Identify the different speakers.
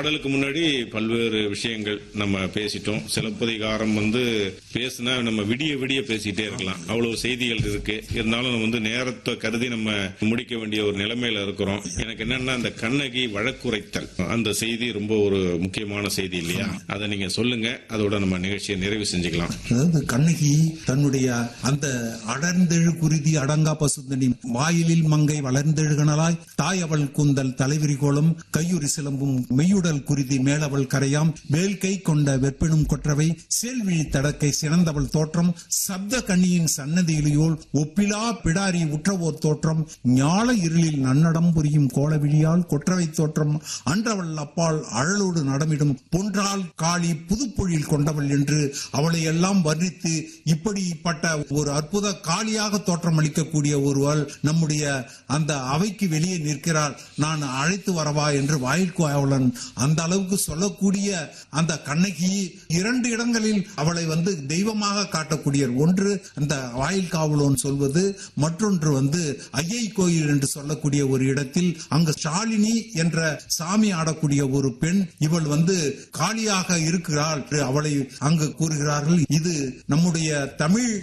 Speaker 1: பாடலுக்கு முன்னாடி பல்வேறு விஷயங்கள் நம்ம பேசிட்டோம் சிலப்பதிகாரம் வந்து பேசுனா நம்ம விடிய விடிய பேசிட்டே இருக்கலாம் அவ்வளவு செய்திகள் இருக்கு இருந்தாலும் நம்ம வந்து நேரத்தை கருதி நம்ம முடிக்க வேண்டிய ஒரு நிலைமையில இருக்கிறோம் எனக்கு என்னன்னா அந்த கண்ணகி வழக்குரைத்தல் அந்த செய்தி ரொம்ப ஒரு முக்கியமான செய்தி இல்லையா அதை நீங்க சொல்லுங்க அதோட நம்ம நிகழ்ச்சியை நிறைவு செஞ்சுக்கலாம்
Speaker 2: அதாவது கண்ணகி தன்னுடைய அந்த அடர்ந்தெழு குருதி அடங்கா பசுந்தனி வாயிலில் மங்கை வளர்ந்தெழுகனலாய் தாய் அவள் கூந்தல் தலைவிரி கோலம் கையுறி சிலம்பும் மெய்யுடல் குருதி மேலவள் கரையாம் வேல்கை கொண்ட வெற்பெனும் கொற்றவை சேல்விழி தடக்கை சிறந்தவள் தோற்றம் சப்த கண்ணியின் சன்னதியிலையோல் ஒப்பிலா பிடாரி உற்றவோர் தோற்றம் ஞால இருளில் நன்னடம் புரியும் கோலவிழியால் கொற்றவை தோற்றம் அன்றவள் அப்பால் அழலோடு நடமிடும் பொன்றால் காளி புதுப்பொழில் கொண்டவள் என்று அவளை எல்லாம் வர்ணித்து இப்படிப்பட்ட ஒரு அற்புத காளியாக தோற்றம் அளிக்கக்கூடிய ஒருவள் நம்முடைய அந்த அவைக்கு வெளியே நிற்கிறாள் நான் அழைத்து வரவா என்று வாயில் கோவலன் அந்த அளவுக்கு சொல்லக்கூடிய அந்த கண்ணகி இரண்டு இடங்களில் அவளை வந்து தெய்வமாக காட்டக்கூடிய ஒன்று அந்த வாயில் காவலோன் சொல்வது மற்றொன்று வந்து ஐயை கோயில் என்று சொல்லக்கூடிய ஒரு இடத்தில் அங்கு ஷாலினி என்ற சாமி ஆடக்கூடிய ஒரு பெண் இவள் வந்து காளியாக இருக்கிறாள் என்று அவளை அங்கு கூறுகிறார்கள் இது நம்முடைய தமிழ்